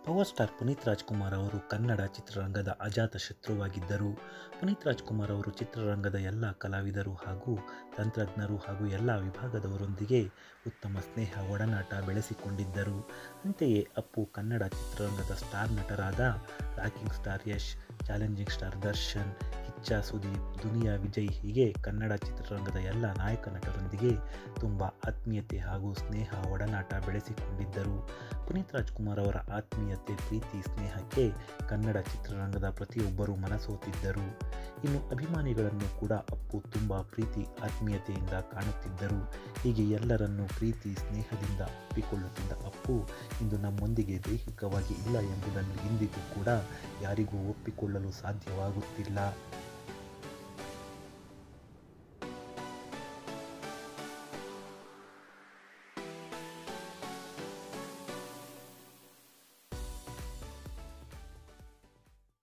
power star Puneeth Rajkumar ಅವರು ಕನ್ನಡ ಚಿತ್ರರಂಗದ ಅಜಾತ ಶತ್ರುವಾಗಿದ್ದರು ಪುನೀತ್ ರಾಜ್ಕುಮಾರ್ ಅವರು ಚಿತ್ರರಂಗದ ಎಲ್ಲ ಕಲಾವಿದರು ಹಾಗೂ ತಂತ್ರಜ್ಞರು ಹಾಗೂ ಎಲ್ಲ ವಿಭಾಗದವರೊಂದಿಗೆ ಉತ್ತಮ ಸ್ನೇಹ ಒಡನಾಟ ಬೆಳೆಸಿಕೊಂಡಿದ್ದರು ಅಂತೆಯೇ ಅಪ್ಪು ಕನ್ನಡ ಚಿತ್ರರಂಗದ ಸ್ಟಾರ್ ನಟರಾದ rocking star Yash challenging star Darshan Kichcha Sudeep Duniya Vijay ಹೀಗೆ ಕನ್ನಡ ಚಿತ್ರರಂಗದ ಎಲ್ಲ ನಾಯಕ ನಟರೊಂದಿಗೆ ತುಂಬ ಆತ್ಮೀಯತೆ ಹಾಗೂ ಸ್ನೇಹ ಒಡನಾಟ ಬೆಳೆಸಿಕೊಂಡಿದ್ದರು ಪುನೀತ್ ರಾಜ್ಕುಮಾರ್ ಅವರ ಆತ್ಮೀಯತೆ ಪ್ರೀತಿ ಸ್ನೇಹಕ್ಕೆ ಕನ್ನಡ ಚಿತ್ರರಂಗದ ಪ್ರತಿಯೊಬ್ಬರೂ ಮನಸೋತಿದ್ದರು ಇನ್ನು ಅಭಿಮಾನಿಗಳನ್ನು ಕೂಡ ಅಪ್ಪು ತುಂಬ ಪ್ರೀತಿ ಆತ್ಮೀಯತೆಯಿಂದ ಕಾಣುತ್ತಿದ್ದರು ಹೀಗೆ ಎಲ್ಲರನ್ನೂ ಪ್ರೀತಿ ಸ್ನೇಹದಿಂದ ಒಪ್ಪಿಕೊಳ್ಳುತ್ತಿದ್ದ ಅಪ್ಪು ಇಂದು ನಮ್ಮೊಂದಿಗೆ ದೈಹಿಕವಾಗಿ ಇಲ್ಲ ಎಂಬುದನ್ನು ಇಂದಿಗೂ ಕೂಡ ಯಾರಿಗೂ ಒಪ್ಪಿಕೊಳ್ಳಲು ಸಾಧ್ಯವಾಗುತ್ತಿಲ್ಲ